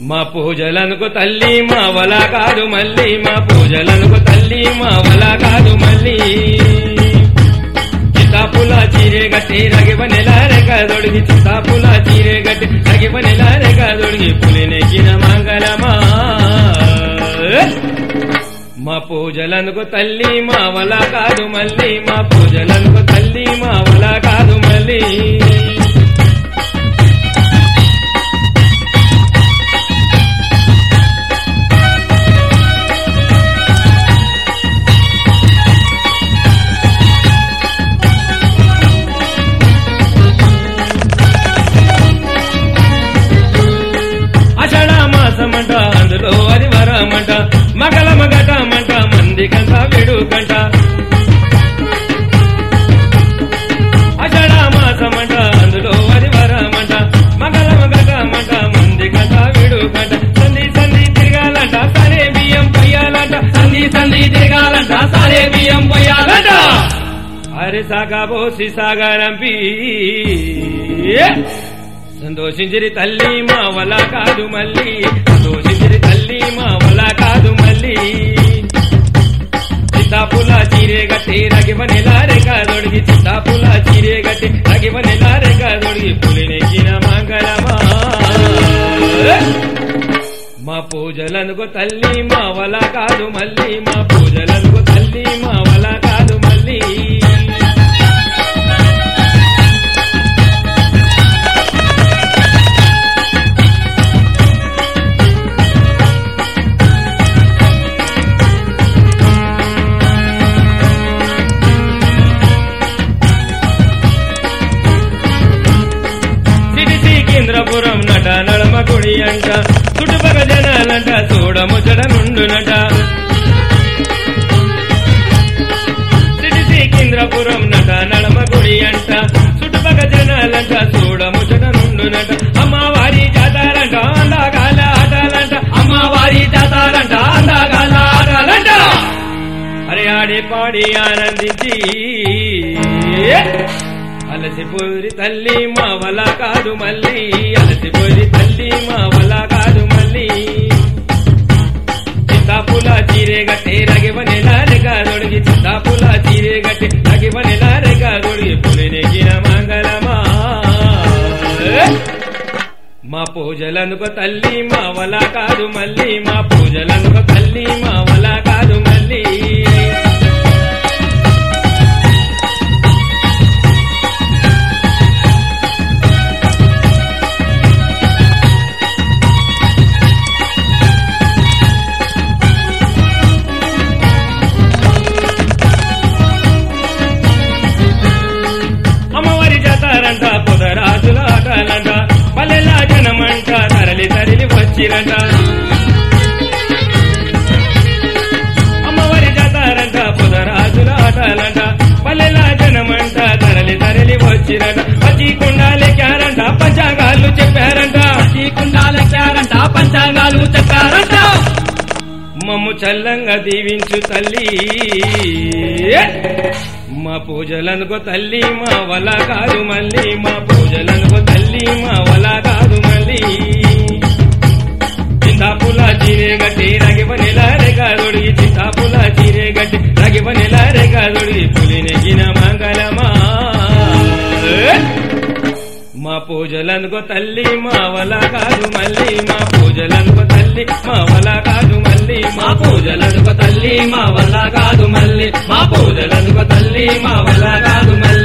మా పూజలనుకు తల్లి మా వల కాదు మళ్ళీ మా పూజలనుకు తల్లి మా వల కాదు మళ్ళీ చిత్తాపుల చీరే గట్టి రగివ నెలారే కాదొడిగి చిత్తాపుల చీరే గట్టి రగివ నెలారే కాదొడిగి పులి నెక్కిన మంగళమా మా పూజలనుకు తల్లి మా వల కాదు మళ్ళీ మా పూజలనుకు తల్లి మా వల కాదు మళ్ళీ అషాఢ మాసమంట అందులో అది వరమంట మగల మగటమంట మంది కంట విడుకంట అషాఢ మాసమంట అందులో అది వరమంట మగల మగటమంట మంది కంట విడుకంట సంధి సంధి తిరగాలంట సరే బియ్యం పొయ్యాలంట సంధి సంధి తిరగాలంట సరే బియ్యం పొయ్యాలంట అరే సాగా పోసి సాగారంపి సంతోషించిరి తల్లి మా వల కాదు మళ్ళీ సంతోషించిరి తల్లి మా వల కాదు మళ్ళీ చిత్తాపుల చీరే గట్టి రగివ నెలారే కాదొడిగి చిత్తాపుల చీరే గట్టి రగివ నెలారే కాదొడిగి పులి నెక్కిన మంగళమా మా పూజలనుకో తల్లి మా వల కాదు మళ్ళీ మా పూజలనుకో తల్లి మా వల కాదు మళ్ళీ సిరిసి కేంద్రపురం నట నడమ గుడి అంట చుట్టుపక్క జనాలంట చూడముచ్చట నుండునట సిరిసి కేంద్రపురం నట నడమ గుడి అంట చుట్టుపక్క జనాలంట చూడముచ్చట నుండునట అమ్మవారి జాతారంట అందాగాల ఆటాలంట అమ్మవారి జాతారంట అందాగాల ఆటాలంట అరే ఆడి పాడి ఆనందించి అలసిపోయి తల్లి మా వల కాదు మళ్ళీ అలసిపోయి తల్లి మా వల కాదు మళ్ళీ చిత్తాపుల చీరే గట్టి రగివ నెలారే కాదొడిగి చిత్తాపుల చీరే గట్టి రగివ నెలారే కాదొడిగి పులి నెగిన మంగళమా మా పూజలనుకో తల్లి మా వల కాదు మళ్ళీ మా పూజలనుకో తల్లి మా వల కాదు మళ్ళీ అమ్మవారి జాతారంట పొదరాజుల ఆటలంట పల్లెలా జనమంట తరలి తరలి వచ్చిరంట అమ్మవారి జాతారంట పొదరాజుల ఆటలంట పల్లెలా జనమంట తరలి తరలి వచ్చిరంట వచ్చి కుండాలెక్కారంట పంచాంగాలు చెప్పారంట ఈ కుండాలెక్కారంట పంచాంగాలు చెప్పారంట మమ్ము చల్లంగా దీవించు తల్లి మా పూజలనుకో తల్లి మా వల కాదు మళ్ళీ మా పూజలనుకో తల్లి మా వల కాదు మళ్ళీ చింతాపుల చీరే గట్టి రగివ నెలారే కాదొడిగి చింతాపుల చీరే గట్టి రగివ నెలారే కాదొడిగి పులి నెగిన మంగళమా మా పూజలనుకో తల్లి మా వల కాదు మళ్ళీ మా పూజలనుకో తల్లి మా వల కాదు మళ్ళీ మా పూజలనుక తల్లి మా వల్ల కాదు మళ్ళీ మా పూజలనుక తల్లి మా వల్ల కాదు మళ్ళీ